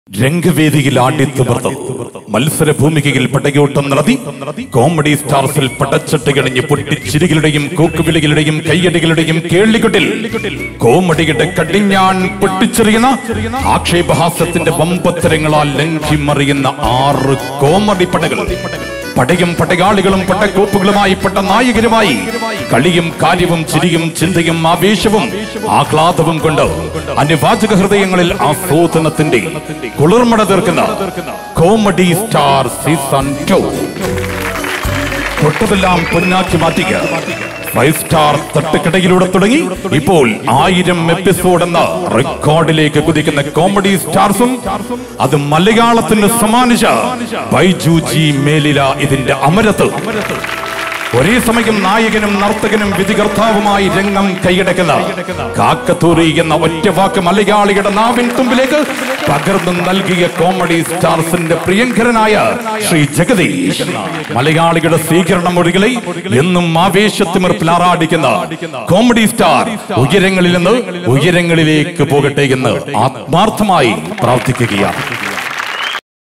രംഗവേദിയിൽ ആടിത്തുമർത്തും മത്സരഭൂമികയിൽ പടയോട്ടം നടത്തി കോമഡി സ്റ്റാർസിൽ പടച്ചട്ടുകണിഞ്ഞ് പൊട്ടിച്ചിരികളുടെയും കൂക്കുവിളികളുടെയും കയ്യടികളുടെയും കേളികൊട്ടിൽ കോമഡിയുടെ കടിഞ്ഞാൻ പൊട്ടിച്ചെറിയുന്ന ആക്ഷേപഹാസ്യത്തിന്റെ വമ്പത്തരങ്ങളാൽ ലംഘി മറിയുന്ന ആറ് കോമഡി പടകൾ പടയും പടയാളികളും പട്ടക്കോപ്പുകളുമായി പട്ട നായകരുമായി കളിയും കാര്യവും ചിരിയും ചിന്തയും ആവേശവും ആഹ്ലാദവും കൊണ്ട് അനിവാചക ഹൃദയങ്ങളിൽ ആസ്വാദനത്തിന്റെ കുളിർമട തീർക്കുന്ന കോമഡി സ്റ്റാർ സീസൺ ടു തൊട്ടതെല്ലാം പൊന്നാക്കി മാറ്റുക ഫൈവ് സ്റ്റാർ തട്ടുകടയിലൂടെ തുടങ്ങി ഇപ്പോൾ ആയിരം എപ്പിസോഡ് എന്ന റെക്കോർഡിലേക്ക് കുതിക്കുന്ന കോമഡി സ്റ്റാർസും അത് മലയാളത്തിന് സമ്മാനിച്ച ബൈജു ജി മേലില ഇതിന്റെ അമരത്ത് ഒരേ സമയം നായകനും നർത്തകനും വിധികർത്താവുമായി രംഗം കൈയടക്കുന്ന കാക്കത്തൂറി എന്ന ഒറ്റ വാക്ക് മലയാളിയുടെ നാവിൻ തുമ്പിലേക്ക് പകർന്നു നൽകിയ കോമഡി സ്റ്റാർസിന്റെ പ്രിയങ്കരനായ ശ്രീ ജഗദീഷ് മലയാളികളുടെ സ്വീകരണ മുറികളെ എന്നും ആവേശത്തിമിർപ്പിൽ ആറാടിക്കുന്ന കോമഡി സ്റ്റാർ ഉയരങ്ങളിൽ നിന്ന് ഉയരങ്ങളിലേക്ക് പോകട്ടെ എന്ന് ആത്മാർത്ഥമായി പ്രാർത്ഥിക്കുകയാണ്